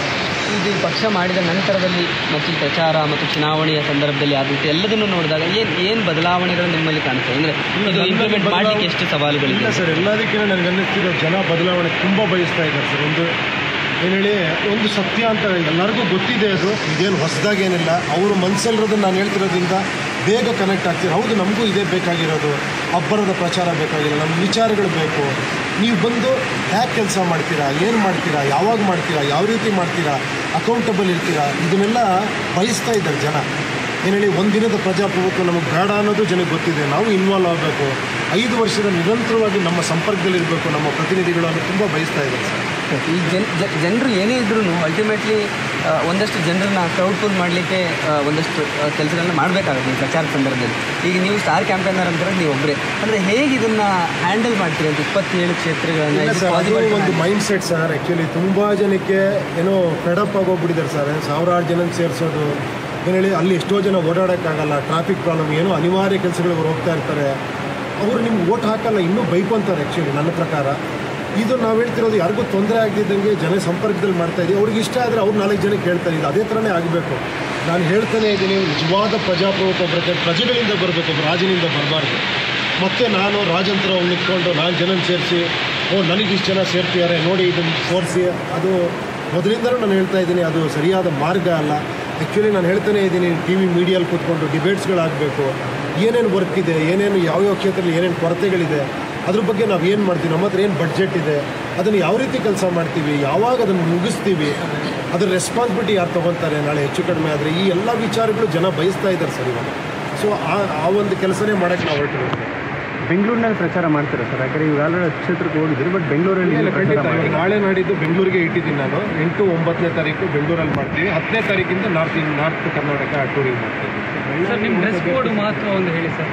ಇದು ಪಕ್ಷ ಮಾಡಿದ ನಂತರದಲ್ಲಿ ಮತ್ತು ಈ ಪ್ರಚಾರ ಮತ್ತು ಚುನಾವಣೆಯ ಸಂದರ್ಭದಲ್ಲಿ ಆದಂತೆ ಎಲ್ಲದನ್ನು ನೋಡಿದಾಗ ಏನು ಏನು ಬದಲಾವಣೆಗಳು ನಿಮ್ಮಲ್ಲಿ ಕಾಣ್ತವೆ ಅಂದರೆ ಇದು ಇಂಪ್ಲಿಮೆಂಟ್ ಮಾಡಲಿಕ್ಕೆ ಎಷ್ಟು ಸವಾಲುಗಳಿದೆ
ಇಲ್ಲ ಸರ್ ಎಲ್ಲದಕ್ಕಿಂತ ನನಗೆ ಅನ್ನಿಸ್ತಿರೋ ಜನ ಬದಲಾವಣೆ ತುಂಬ ಬಯಸ್ತಾ ಇದ್ದಾರೆ ಸರ್ ಒಂದು ಏನು ಹೇಳಿ ಒಂದು ಸತ್ಯ ಅಂತ ಎಲ್ಲರಿಗೂ ಗೊತ್ತಿದೆ ಅದು ಇದೇನು ಹೊಸದಾಗೇನಿಲ್ಲ ಅವರು ಮನಸ್ಸಲ್ಲಿರೋದನ್ನು ನಾನು ಹೇಳ್ತಿರೋದ್ರಿಂದ ಬೇಗ ಕನೆಕ್ಟ್ ಆಗ್ತೀರ ಹೌದು ನಮಗೂ ಇದೇ ಬೇಕಾಗಿರೋದು ಅಬ್ಬರದ ಪ್ರಚಾರ ಬೇಕಾಗಿಲ್ಲ ನಮ್ಮ ವಿಚಾರಗಳು ಬೇಕು ನೀವು ಬಂದು ಹ್ಯಾಕ್ ಕೆಲಸ ಮಾಡ್ತೀರಾ ಏನು ಮಾಡ್ತೀರಾ ಯಾವಾಗ ಮಾಡ್ತೀರಾ ಯಾವ ರೀತಿ ಮಾಡ್ತೀರಾ ಅಕೌಂಟಬಲ್ ಇರ್ತೀರಾ ಇದನ್ನೆಲ್ಲ ಬಯಸ್ತಾ ಇದ್ದಾರೆ ಜನ ಏನು ಹೇಳಿ ಒಂದಿನದ ಪ್ರಜಾಪ್ರಭುತ್ವ ನಮಗೆ ಬೇಡ ಅನ್ನೋದು ಜನಕ್ಕೆ ಗೊತ್ತಿದೆ ನಾವು ಇನ್ವಾಲ್ವ್ ಆಗಬೇಕು ಐದು ವರ್ಷದ ನಿರಂತರವಾಗಿ ನಮ್ಮ ಸಂಪರ್ಕದಲ್ಲಿರಬೇಕು ನಮ್ಮ ಪ್ರತಿನಿಧಿಗಳು ಅನ್ನೋದು ತುಂಬ ಬಯಸ್ತಾ ಇದ್ದಾರೆ ಸರ್
ಈ ಜನ್ ಜನರು ಏನೇ ಇದ್ರೂ ಅಲ್ಟಿಮೇಟ್ಲಿ ಒಂದಷ್ಟು ಜನರನ್ನ ಕ್ರೌಡ್ಫುಲ್ ಮಾಡಲಿಕ್ಕೆ ಒಂದಷ್ಟು ಕೆಲಸಗಳನ್ನ ಮಾಡಬೇಕಾಗುತ್ತೆ ಈ ಪ್ರಚಾರ ಸಂದರ್ಭದಲ್ಲಿ ಈಗ ನೀವು ಸ್ಟಾರ್ ಕ್ಯಾಂಪೇನರ್ ಅಂತಾರೆ ನೀವು ಒಬ್ಬರೇ ಅಂದರೆ ಹೇಗೆ ಇದನ್ನ ಹ್ಯಾಂಡಲ್ ಮಾಡ್ತೀರಿ ಅಂತ ಇಪ್ಪತ್ತೇಳು ಕ್ಷೇತ್ರಗಳನ್ನ
ಇಲ್ಲ
ಇದು
ಸರ್, ಅದು
possible
ಒಂದು
ಮಾಡಿ-
ಮೈಂಡ್ ಸೆಟ್ ಸರ್ ಆ್ಯಕ್ಚುಲಿ ತುಂಬ ಜನಕ್ಕೆ ಏನೋ ಫೆಡಪ್ ಆಗೋಗ್ಬಿಟ್ಟಿದ್ದಾರೆ ಸರ್ ಸಾವಿರಾರು ಜನ ಸೇರಿಸೋದು ಏನು ಹೇಳಿ ಅಲ್ಲಿ ಎಷ್ಟೋ ಜನ ಓಡಾಡೋಕ್ಕಾಗಲ್ಲ ಟ್ರಾಫಿಕ್ ಪ್ರಾಬ್ಲಮ್ ಏನೋ ಅನಿವಾರ್ಯ ಕೆಲಸಗಳು ಅವ್ರು ಹೋಗ್ತಾ ಇರ್ತಾರೆ ಅವರು ನಿಮ್ಗೆ ಓಟ್ ಹಾಕಲ್ಲ ಇನ್ನೂ ಬೈಕೊಂತಾರೆ ಆ್ಯಕ್ಚುಲಿ ನನ್ನ ಪ್ರಕಾರ ಇದು ನಾವು ಹೇಳ್ತಿರೋದು ಯಾರಿಗೂ ತೊಂದರೆ ಆಗದಿದ್ದಂಗೆ ಜನ ಸಂಪರ್ಕದಲ್ಲಿ ಮಾಡ್ತಾ ಇದ್ದೀವಿ ಅವ್ರಿಗೆ ಇಷ್ಟ ಆದರೆ ಅವ್ರು ನಾಲ್ಕು ಜನ ಕೇಳ್ತಾರೆ ಇದು ಅದೇ ಥರನೇ ಆಗಬೇಕು ನಾನು ಹೇಳ್ತಾನೆ ಇದ್ದೀನಿ ನಿಜವಾದ ಪ್ರಜಾಪ್ರಭುತ್ವ ಬರುತ್ತೆ ಪ್ರಜೆಗಳಿಂದ ಬರಬೇಕು ಒಬ್ಬ ರಾಜನಿಂದ ಬರಬಾರ್ದು ಮತ್ತೆ ನಾನು ರಾಜಂತ್ರ ಅವ್ನು ನಿಂತ್ಕೊಂಡು ನಾಲ್ಕು ಜನ ಸೇರಿಸಿ ಓ ನನಗೆ ಇಷ್ಟು ಜನ ಸೇರ್ತಿದ್ದಾರೆ ನೋಡಿ ಇದನ್ನು ತೋರಿಸಿ ಅದು ಮೊದಲಿಂದಲೂ ನಾನು ಹೇಳ್ತಾ ಇದ್ದೀನಿ ಅದು ಸರಿಯಾದ ಮಾರ್ಗ ಅಲ್ಲ ಆ್ಯಕ್ಚುಲಿ ನಾನು ಹೇಳ್ತಾನೆ ಇದ್ದೀನಿ ಟಿ ವಿ ಮೀಡಿಯಲ್ಲಿ ಕೂತ್ಕೊಂಡು ಡಿಬೇಟ್ಸ್ಗಳಾಗಬೇಕು ಏನೇನು ವರ್ಕ್ ಇದೆ ಏನೇನು ಯಾವ್ಯಾವ ಕ್ಷೇತ್ರದಲ್ಲಿ ಏನೇನು ಕೊರತೆಗಳಿದೆ ಅದ್ರ ಬಗ್ಗೆ ನಾವು ಏನು ಮಾಡ್ತೀವಿ ನಮ್ಮ ಹತ್ರ ಏನು ಬಡ್ಜೆಟ್ ಇದೆ ಅದನ್ನು ಯಾವ ರೀತಿ ಕೆಲಸ ಮಾಡ್ತೀವಿ ಯಾವಾಗ ಅದನ್ನು ಮುಗಿಸ್ತೀವಿ ಅದ್ರ ರೆಸ್ಪಾನ್ಸಿಬಿಲಿಟಿ ಯಾರು ತೊಗೊತಾರೆ ನಾಳೆ ಹೆಚ್ಚು ಕಡಿಮೆ ಆದರೆ ಈ ಎಲ್ಲ ವಿಚಾರಗಳು ಜನ ಬಯಸ್ತಾ ಇದ್ದಾರೆ ಸರ್ ಇವಾಗ ಸೊ ಆ ಆ ಒಂದು ಕೆಲಸನೇ ಮಾಡೋಕ್ಕೆ ನಾವು ಹೊರಟಿರೋದು
ಬೆಂಗಳೂರಿನಲ್ಲಿ ಪ್ರಚಾರ ಮಾಡ್ತೀರಾ ಸರ್ ಯಾಕಂದ್ರೆ ಇವೆಲ್ಲ ಕ್ಷೇತ್ರಕ್ಕೆ ಹೋಗಿದ್ದೀರಿ ಬಟ್ ಬೆಂಗಳೂರಲ್ಲಿ
ಇಲ್ಲ,
ಪ್ರಚಾರ
ಖಂಡಿತ
ಮಾಡಿ
ನಾಳೆ ನಾಡಿದ್ದು ಬೆಂಗಳೂರಿಗೆ ಇಟ್ಟಿದ್ದೀನಿ ನಾನು ಎಂಟು ಒಂಬತ್ತನೇ ತಾರೀಕು ಬೆಂಗಳೂರಲ್ಲಿ ಮಾಡ್ತೀವಿ ಹತ್ತನೇ ತಾರೀಕಿಂದ ನಾರ್ತ್ ಇನ್ ನಾರ್ತ್ ಕರ್ನಾಟಕ ಟೂರಿಗೆ ಮಾಡ್ತೀವಿ
ಸರ್ ನಿಮ್ಮ ಡ್ರೆಸ್ ಕೋಡ್ ಮಹತ್ವ ಒಂದು ಹೇಳಿ ಸರ್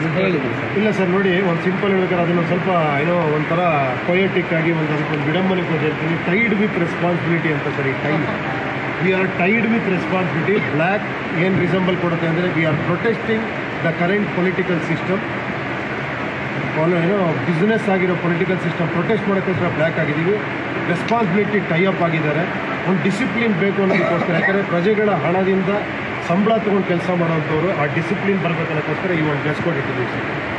ಇಲ್ಲ ಸರ್ ನೋಡಿ ಒಂದು ಸಿಂಪಲ್ ಹೇಳ್ಬೇಕಾದ್ರೆ ಅದನ್ನು ಸ್ವಲ್ಪ ಏನೋ ಒಂಥರ ಪೊಯೆಟಿಕ್ ಆಗಿ ಒಂದು ಅದಕ್ಕೆ ಒಂದು ವಿಡಂಬನೆ ಕೂಡ ಹೇಳ್ತೀನಿ ಟೈಡ್ ವಿತ್ ರೆಸ್ಪಾನ್ಸಿಬಿಲಿಟಿ ಅಂತ ಸರ್ ಈ tied we are tied with responsibility black ಏನು ರಿಸಂಬಲ್ ಕೊಡುತ್ತೆ ಅಂದರೆ we are protesting the current political system ಏನೋ ಬಿಸ್ನೆಸ್ ಆಗಿರೋ ಪೊಲಿಟಿಕಲ್ ಸಿಸ್ಟಮ್ ಪ್ರೊಟೆಸ್ಟ್ ಮಾಡೋಕ್ಕೋಸ್ಕರ ಬ್ಲ್ಯಾಕ್ ಆಗಿದ್ದೀವಿ ರೆಸ್ಪಾನ್ಸಿಬಿಲಿಟಿ ಟೈ ಅಪ್ ಆಗಿದ್ದಾರೆ ಒಂದು ಡಿಸಿಪ್ಲಿನ್ ಬೇಕು ಅನ್ನೋದಕ್ಕೋಸ್ಕರ ಯಾಕಂದರೆ ಪ್ರಜೆಗಳ ಹಣದಿಂದ ಸಂಬಳ ತೊಗೊಂಡು ಕೆಲಸ ಮಾಡೋಂಥವ್ರು ಆ ಡಿಸಿಪ್ಲಿನ್ ಬರಬೇಕನ್ನೋಕ್ಕೋಸ್ಕರ ಈ ಒಂದು ಡ್ರೆಸ್ ಕೋಡ್ ಇಟ್ಟಿದ್ದೀವಿ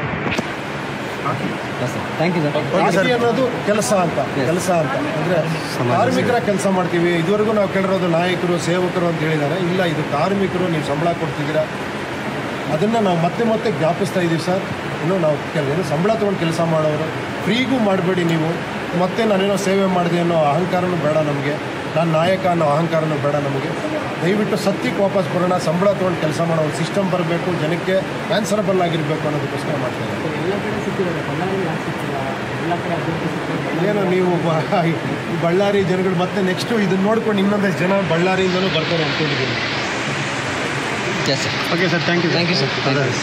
ಸರ್
ಥ್ಯಾಂಕ್ ಯು ಸರ್
ರಾಜಕೀಯ ಅನ್ನೋದು ಕೆಲಸ ಅಂತ ಕೆಲಸ ಅಂತ ಅಂದರೆ ಕಾರ್ಮಿಕರ ಕೆಲಸ ಮಾಡ್ತೀವಿ ಇದುವರೆಗೂ ನಾವು ಕೇಳಿರೋದು ನಾಯಕರು ಸೇವಕರು ಅಂತ ಹೇಳಿದ್ದಾರೆ ಇಲ್ಲ ಇದು ಕಾರ್ಮಿಕರು ನೀವು ಸಂಬಳ ಕೊಡ್ತಿದ್ದೀರಾ ಅದನ್ನು ನಾವು ಮತ್ತೆ ಮತ್ತೆ ಜ್ಞಾಪಿಸ್ತಾ ಇದ್ದೀವಿ ಸರ್ ಇನ್ನು ನಾವು ಕೆಲವು ಸಂಬಳ ತೊಗೊಂಡು ಕೆಲಸ ಮಾಡೋರು ಫ್ರೀಗೂ ಮಾಡಬೇಡಿ ನೀವು ಮತ್ತೆ ನಾನೇನೋ ಸೇವೆ ಮಾಡಿದೆ ಅನ್ನೋ ಅಹಂಕಾರನೂ ಬೇಡ ನಮಗೆ ನಾನು ನಾಯಕ ಅನ್ನೋ ಅಹಂಕಾರನೂ ಬೇಡ ನಮಗೆ ದಯವಿಟ್ಟು ಸತ್ಯಕ್ಕೆ ವಾಪಸ್ ಬರೋಣ ಸಂಬಳ ತೊಗೊಂಡು ಕೆಲಸ ಮಾಡೋ ಒಂದು ಸಿಸ್ಟಮ್ ಬರಬೇಕು ಜನಕ್ಕೆ ಆನ್ಸರಬಲ್ ಆಗಿರಬೇಕು ಅನ್ನೋದಕ್ಕೋಸ್ಕರ ಮಾಡ್ತಾ ಇದ್ದೀನಿ
ಎಲ್ಲ ಕಡೆ ಸಿಕ್ಕಿರೋದು ಕನ್ನಡದಲ್ಲಿ ಯಾಕೆ ಸಿಕ್ಕಿಲ್ಲ
ಎಲ್ಲ ಕಡೆ ಅಭಿವೃದ್ಧಿ ಏನೋ ನೀವು ಬ- ಈ ಬಳ್ಳಾರಿ ಜನಗಳು ಮತ್ತೆ ನೆಕ್ಸ್ಟು ಇದನ್ನ ನೋಡ್ಕೊಂಡು ಇನ್ನೊಂದಷ್ಟು ಜನ ಬಳ್ಳಾರಿಯಿಂದಲೂ ಬರ್ತಾರೆ ಅಂದ್ಕೊಂಡಿದ್ದೀನಿ okay sir thank you thank you sir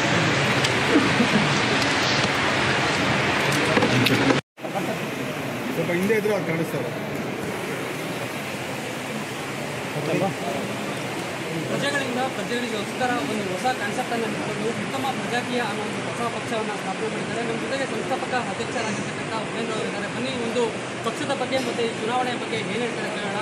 ಸ್ವಲ್ಪ ಹಿಂದೆ ಇದ್ರೆ ಅವ್ರು ಕಾಣಿಸ್ತಾರೆ
ಪ್ರಜೆಗಳಿಂದ ಪ್ರಜೆಗಳಿಗೋಸ್ಕರ ಒಂದು ಹೊಸ ಕಾನ್ಸೆಪ್ಟನ್ನು ಇಟ್ಕೊಂಡು ಉತ್ತಮ ಪ್ರಜಾಕೀಯ ಅನ್ನೋ ಒಂದು ಹೊಸ ಪಕ್ಷವನ್ನು ಸ್ಥಾಪನೆ ಮಾಡಿದ್ದಾರೆ ನಮ್ಮ ಜೊತೆಗೆ ಸಂಸ್ಥಾಪಕ ಅಧ್ಯಕ್ಷರಾಗಿರ್ತಕ್ಕಂಥ ಉಪೇಂದ್ರ ಅವರು ಇದ್ದಾರೆ ಬನ್ನಿ ಒಂದು ಪಕ್ಷದ ಬಗ್ಗೆ ಮತ್ತು ಈ ಚುನಾವಣೆ ಬಗ್ಗೆ ಏನು ಹೇಳ್ತಾರೆ ಕೇಳೋಣ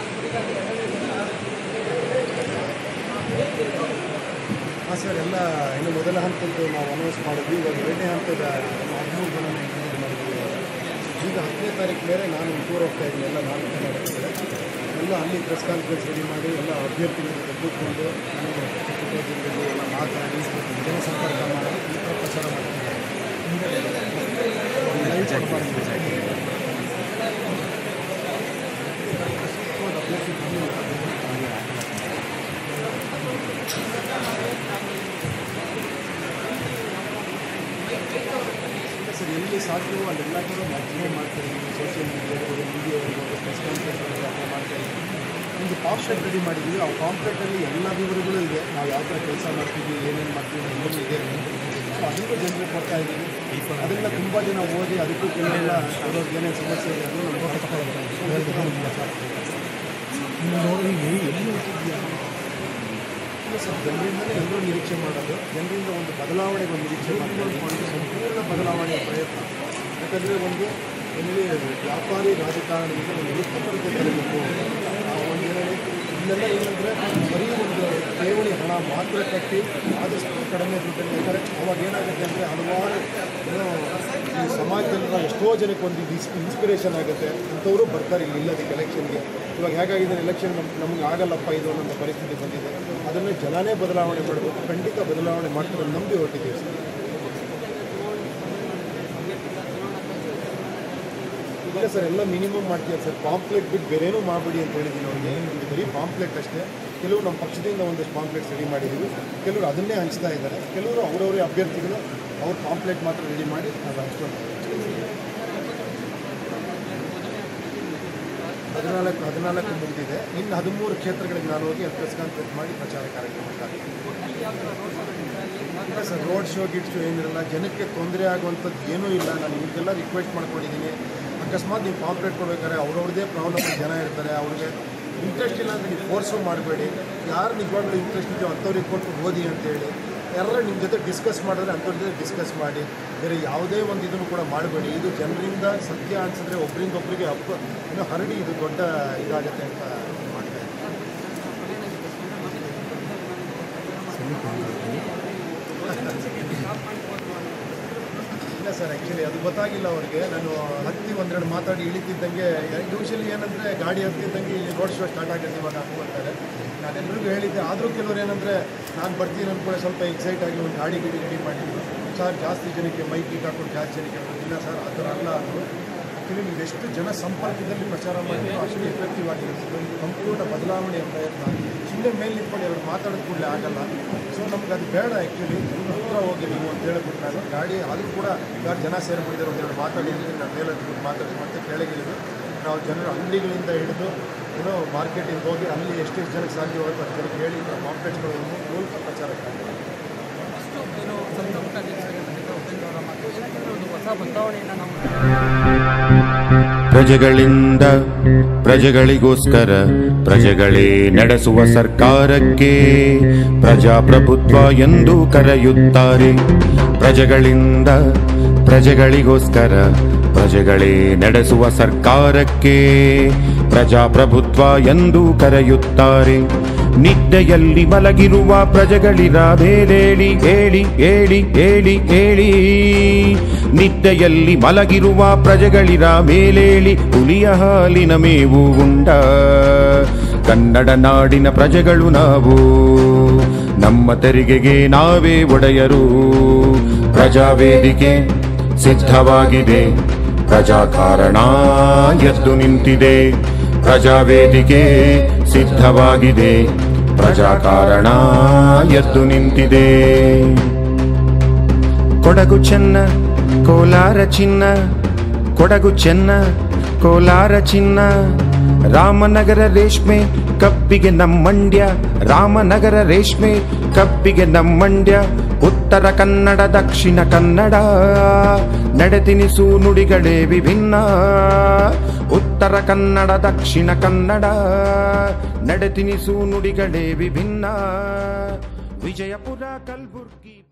ಹಾಂ ಸರ್ ಎಲ್ಲ ಇನ್ನು ಮೊದಲ ಹಂತದ್ದು ನಾವು ಅನೌನ್ಸ್ ಮಾಡಿದ್ವಿ ಇವಾಗ ಎರಡನೇ ಹಂತದ ಹದಿಮೂರು ಜನ ಇಂಟರ್ವ್ಯೂ ಮಾಡಿದ್ವಿ ಈಗ ಹತ್ತನೇ ತಾರೀಕು ಮೇಲೆ ನಾನು ಟೂರ್ ಹೋಗ್ತಾ ಇದ್ದೀನಿ ಎಲ್ಲ ನಾಲ್ಕು ಜನ ಹೋಗ್ತಾರೆ ಎಲ್ಲ ಅಲ್ಲಿ ಪ್ರೆಸ್ ಕಾನ್ಫರೆನ್ಸ್ ರೆಡಿ ಮಾಡಿ ಎಲ್ಲ ಅಭ್ಯರ್ಥಿಗಳ ಜೊತೆ ಕೂತ್ಕೊಂಡು ನಾನು ಚಿತ್ರದುರ್ಗದಲ್ಲಿ ಎಲ್ಲ ಮಾತಾಡಿ ಜನ ಸಂಪರ್ಕ ಮಾಡಿ ಈ ಥರ ಪ್ರಚಾರ ಮಾಡ್ತೀನಿ ಸರ್ ಎಲ್ಲಿ ಸಾಧ್ಯವೋ ಅಲ್ಲೆಲ್ಲ ಕೂಡ ಮ್ಯಾಕ್ಸಿಮಮ್ ಮಾಡ್ತಾ ಇದ್ದೀವಿ ಸೋಷಿಯಲ್ ಮೀಡಿಯಾದಲ್ಲಿ ಮೀಡಿಯಾ ಇರ್ಬೋದು ಪ್ರೆಸ್ ಕಾನ್ಫರೆನ್ಸ್ ಮಾಡ್ತಾ ಇದ್ದೀವಿ ಒಂದು ಪಾಂಪ್ಲೆಟ್ ರೆಡಿ ಮಾಡಿದ್ದೀವಿ ಆ ಪಾಂಪ್ಲೆಟಲ್ಲಿ ಎಲ್ಲ ವಿವರಗಳು ಇದೆ ನಾವು ಯಾವ ಥರ ಕೆಲಸ ಮಾಡ್ತೀವಿ ಏನೇನು ಮಾಡ್ತೀವಿ ಎಲ್ಲವೂ ಇದೆ ಸೊ ಅದಕ್ಕೂ ಜನರಿಗೆ ಕೊಡ್ತಾ ಇದ್ದೀವಿ ಅದೆಲ್ಲ ತುಂಬ ಜನ ಓದಿ ಅದಕ್ಕೂ ಕೆಲವೆಲ್ಲ ಅವ್ರವ್ರಿಗೆ ಏನೇನು ಸಮಸ್ಯೆ ಇದೆ ಅದನ್ನು ನಮ್ಗೆ ತಗೊಳ್ತಾರೆ ನೋಡಿ ಎಲ್ಲಿ ಹೋಗ್ತಿದ್ಯಾ ಇಲ್ಲ ಸರ್ ಜನರಿಂದಲೇ ಎಲ್ಲರೂ ನಿರೀಕ್ಷೆ ಮಾಡೋದು ಜನರಿಂದ ಒಂದು ಬದಲಾವಣೆಗೆ ಒಂದು ನಿರೀಕ್ಷೆ ಮಾಡ್ತಾರೆ ಒಂದು ಸಂಪೂರ್ಣ ಬದಲಾವಣೆಯ ಪ್ರಯತ್ನ ಯಾಕಂದರೆ ಒಂದು ಎಲ್ಲಿ ವ್ಯಾಪಾರಿ ರಾಜಕಾರಣಿಯಿಂದ ಒಂದು ವೃತ್ತಿಪರತೆ ತರಬೇಕು ಆ ಒಂದು ಏನೇಳಿ ಇಲ್ಲೆಲ್ಲ ಏನಂದರೆ ಬರೀ ಒಂದು ಠೇವಣಿ ಹಣ ಮಾತ್ರ ಕಟ್ಟಿ ಆದಷ್ಟು ಕಡಿಮೆ ದುಡ್ಡಲ್ಲಿ ಯಾಕಂದರೆ ಅವಾಗ ಏನಾಗುತ್ತೆ ಅಂದರೆ ಹಲವಾರು ಏನೋ ಈ ಸಮಾಜದಲ್ಲಿ ಎಷ್ಟೋ ಜನಕ್ಕೆ ಒಂದು ಇನ್ಸ್ಪಿರೇಷನ್ ಆಗುತ್ತೆ ಅಂಥವರು ಬರ್ತಾರೆ ಇಲ್ಲಿ ಇಲ್ಲದಕ್ಕೆ ಎಲೆಕ್ಷನ್ಗೆ ಇವಾಗ ಹೇಗಾಗಿದೆ ಎಲೆಕ್ಷನ್ ನಮ್ ನಮ್ಗೆ ಆಗಲ್ಲಪ್ಪ ಇದು ಅನ್ನೋ ಪರಿಸ್ಥಿತಿ ಬಂದಿದೆ ಅದನ್ನು ಜನನೇ ಬದಲಾವಣೆ ಮಾಡಬೇಕು ಖಂಡಿತ ಬದಲಾವಣೆ ಮಾಡ್ತಾರೆ ನಂಬಿ ಹೊರಟಿದ್ದೀವಿ ಸರ್ ಇಲ್ಲ ಸರ್ ಎಲ್ಲ ಮಿನಿಮಮ್ ಮಾಡ್ತೀವಿ ಸರ್ ಪಾಂಪ್ಲೆಟ್ ಬಿಟ್ಟು ಬೇರೇನೂ ಮಾಡಬೇಡಿ ಅಂತ ಹೇಳಿದ್ದೀನಿ ಅವ್ರಿಗೆ ಇದು ಬರೀ ಪಾಂಪ್ಲೆಟ್ ಅಷ್ಟೇ ಕೆಲವು ನಮ್ಮ ಪಕ್ಷದಿಂದ ಒಂದಷ್ಟು ಪಾಂಪ್ಲೆಟ್ಸ್ ರೆಡಿ ಮಾಡಿದ್ದೀವಿ ಕೆಲವರು ಅದನ್ನೇ ಹಂಚ್ತಾ ಇದ್ದಾರೆ ಕೆಲವರು ಅವರವರೇ ಅಭ್ಯರ್ಥಿಗಳು ಅವ್ರ ಪಾಂಪ್ಲೆಟ್ ಮಾತ್ರ ರೆಡಿ ಮಾಡಿ ಅದು ಹಂಚ್ಕೊಂಡು ಹದಿನಾಲ್ಕು ಹದಿನಾಲ್ಕು ಮುಗಿದಿದೆ ಇನ್ನು ಹದಿಮೂರು ಕ್ಷೇತ್ರಗಳಿಗೆ ನಾನು ಹೋಗಿ ಪ್ರೆಸ್ ಕಾನ್ಫರೆನ್ಸ್ ಮಾಡಿ ಪ್ರಚಾರ ಕಾರ್ಯಕ್ರಮ ಇಲ್ಲ ಸರ್ ರೋಡ್ ಶೋ ಗಿಟ್ ಶೋ ಏನಿರಲ್ಲ ಜನಕ್ಕೆ ತೊಂದರೆ ಆಗುವಂಥದ್ದು ಏನೂ ಇಲ್ಲ ನಾನು ನಿಮಗೆಲ್ಲ ರಿಕ್ವೆಸ್ಟ್ ಮಾಡ್ಕೊಂಡಿದ್ದೀನಿ ಅಕಸ್ಮಾತ್ ನೀವು ಪಾಂಪ್ಲೆಟ್ ಕೊಡ್ಬೇಕಾದ್ರೆ ಅವ್ರವ್ರದ್ದೇ ಪ್ರಾಬ್ಲಮ್ ಜನ ಇರ್ತಾರೆ ಅವ್ರಿಗೆ ಇಂಟ್ರೆಸ್ಟ್ ಇಲ್ಲ ಅಂದರೆ ನೀವು ಫೋರ್ಸು ಮಾಡಬೇಡಿ ಯಾರು ನಿಜವಾಗ್ಲೂ ಇಂಟ್ರೆಸ್ಟ್ ಇದೆಯೋ ಅಂಥವ್ರಿಗೆ ಕೊಟ್ಟು ಓದಿ ಅಂತೇಳಿ ಎಲ್ಲರೂ ನಿಮ್ಮ ಜೊತೆ ಡಿಸ್ಕಸ್ ಮಾಡಿದ್ರೆ ಅಂಥವ್ರ ಜೊತೆ ಡಿಸ್ಕಸ್ ಮಾಡಿ ಬೇರೆ ಯಾವುದೇ ಒಂದು ಇದನ್ನು ಕೂಡ ಮಾಡಬೇಡಿ ಇದು ಜನರಿಂದ ಸತ್ಯ ಅನಿಸಿದ್ರೆ ಒಬ್ಬರಿಂದ ಒಬ್ಬರಿಗೆ ಅಪ್ಪ ಇನ್ನೂ ಹರಡಿ ಇದು ದೊಡ್ಡ ಇದಾಗುತ್ತೆ ಅಂತ ಮಾಡ್ತಾ ಇಲ್ಲ ಸರ್ ಆ್ಯಕ್ಚುಲಿ ಅದು ಗೊತ್ತಾಗಿಲ್ಲ ಅವ್ರಿಗೆ ನಾನು ಹತ್ತಿ ಒಂದೆರಡು ಮಾತಾಡಿ ಇಳಿತಿದ್ದಂಗೆ ಯೂಶಲಿ ಏನಂದರೆ ಗಾಡಿ ಹತ್ತಿದ್ದಂಗೆ ಇಲ್ಲಿ ರೋಡ್ ಶೋ ಸ್ಟಾರ್ಟ್ ಆಗುತ್ತೆ ಇವಾಗ ಹಾಕ್ಕೊಳ್ತಾರೆ ನಾನು ಎಲ್ರಿಗೂ ಹೇಳಿದ್ದೆ ಆದರೂ ಕೆಲವರು ಏನಂದರೆ ನಾನು ಬರ್ತೀನಿ ಅಂದ್ಕೊಳ್ಳಿ ಸ್ವಲ್ಪ ಎಕ್ಸೈಟ್ ಆಗಿ ಒಂದು ಗಾಡಿ ಗಿಡಿ ರೆಡಿ ಮಾಡಿದ್ರು ಸರ್ ಜಾಸ್ತಿ ಜನಕ್ಕೆ ಮೈಕ್ ಗೀಕ್ ಹಾಕೊಂಡು ಜಾಸ್ತಿ ಜನಕ್ಕೆ ಹಾಕೊಂಡು ಇಲ್ಲ ಸರ್ ಆ ಥರ ಅಲ್ಲ ಅದು ಆ್ಯಕ್ಚುಲಿ ನೀವು ಎಷ್ಟು ಜನ ಸಂಪರ್ಕದಲ್ಲಿ ಪ್ರಚಾರ ಮಾಡಿದ್ರು ಅಷ್ಟು ಎಫೆಕ್ಟಿವ್ ಆಗಿರುತ್ತೆ ಒಂದು ಸಂಪೂರ್ಣ ಬದಲಾವಣೆಯ ಪ್ರಯತ್ನ ಸುಮ್ಮನೆ ಮೇಲೆ ನಿಂತ್ಕೊಂಡು ಎರಡು ಮಾತಾಡೋದು ಕೂಡಲೇ ಆಗಲ್ಲ ಸೊ ನಮ್ಗೆ ಅದು ಬೇಡ ಆ್ಯಕ್ಚುಲಿ ಹತ್ರ ಹೋಗಿ ನೀವು ಅಂತ ಹೇಳ್ಬಿಟ್ಟು ನಾನು ಗಾಡಿ ಆದರೂ ಕೂಡ ಯಾರು ಜನ ಸೇರ್ಬಿಟ್ಟಿದ್ದಾರೆ ಒಂದೆರಡು ಮಾತಾಡಿದ್ರೆ ನಾನು ಮೇಲೆ ಹತ್ಬಿಟ್ಟು ಮಾತಾಡಿ ಮತ್ತೆ ಕೆಳಗಿಳಿದು ನಾವು ಜನರು ಅಂಗಡಿಗಳಿಂದ ಹಿಡಿದು ಏನೋ ಮಾರ್ಕೆಟಿಂಗ್ ಹೋಗಿ ಅಲ್ಲಿ ಎಷ್ಟೆಷ್ಟು ಜನಕ್ಕೆ ಸಾಧ್ಯವಾಗುತ್ತೆ ಅಷ್ಟು ಜನಕ್ಕೆ ಹೇಳಿ ನಾವು ಪಾಂಪ್ಲೆಟ್ಸ್ಗಳು ಮೂಲಕ ಪ್ರಚಾರ
ಅಷ್ಟು ಏನು ಸಂಸ್ಥಾಪಕ ಅಧ್ಯಕ್ಷರಾಗಿರ್ತಕ್ಕಂಥ ಉಪೇಂದ್ರ ಅವರ ಮಾತು ಏನಂತಂದ್ರೆ ಒಂದು ಹೊಸ ಬದಲಾವಣೆಯನ್ನು ನಾವು
ಪ್ರಜೆಗಳಿಂದ ಪ್ರಜೆಗಳಿಗೋಸ್ಕರ ಪ್ರಜೆಗಳೇ ನಡೆಸುವ ಸರ್ಕಾರಕ್ಕೆ ಪ್ರಜಾಪ್ರಭುತ್ವ ಎಂದು ಕರೆಯುತ್ತಾರೆ ಪ್ರಜೆಗಳಿಂದ ಪ್ರಜೆಗಳಿಗೋಸ್ಕರ ಪ್ರಜೆಗಳೇ ನಡೆಸುವ ಸರ್ಕಾರಕ್ಕೆ ಪ್ರಜಾಪ್ರಭುತ್ವ ಎಂದು ಕರೆಯುತ್ತಾರೆ ನಿದ್ದೆಯಲ್ಲಿ ಮಲಗಿರುವ ಪ್ರಜೆಗಳಿರ ಬೇರೇಳಿ ಹೇಳಿ ಹೇಳಿ ಹೇಳಿ ಹೇಳಿ ನಿದ್ದೆಯಲ್ಲಿ ಮಲಗಿರುವ ಪ್ರಜೆಗಳಿರ ಮೇಲೇಳಿ ಹುಲಿಯ ಹಾಲಿನ ಮೇವು ಉಂಡ ಕನ್ನಡ ನಾಡಿನ ಪ್ರಜೆಗಳು ನಾವು ನಮ್ಮ ತೆರಿಗೆಗೆ ನಾವೇ ಒಡೆಯರು ಪ್ರಜಾವೇದಿಕೆ ಸಿದ್ಧವಾಗಿದೆ ಪ್ರಜಾಕಾರಣ ಎದ್ದು ನಿಂತಿದೆ ಪ್ರಜಾವೇದಿಕೆ ಸಿದ್ಧವಾಗಿದೆ ಪ್ರಜಾಕಾರಣ ಎದ್ದು ನಿಂತಿದೆ ಕೊಡಗು ಚೆನ್ನ ಕೋಲಾರ ಚಿನ್ನ ಕೊಡಗು ಚೆನ್ನ ಕೋಲಾರ ಚಿನ್ನ ರಾಮನಗರ ರೇಷ್ಮೆ ಕಪ್ಪಿಗೆ ನಮ್ಮಂಡ್ಯ ರಾಮನಗರ ರೇಷ್ಮೆ ಕಪ್ಪಿಗೆ ನಮ್ಮಂಡ್ಯ ಉತ್ತರ ಕನ್ನಡ ದಕ್ಷಿಣ ಕನ್ನಡ ನಡೆತಿನಿಸು ನುಡಿಗಳೇ ವಿಭಿನ್ನ ಉತ್ತರ ಕನ್ನಡ ದಕ್ಷಿಣ ಕನ್ನಡ ನಡೆತಿನಿಸು ನುಡಿಗಳೇ ವಿಭಿನ್ನ ವಿಜಯಪುರ ಕಲ್ಬುರ್ಗಿ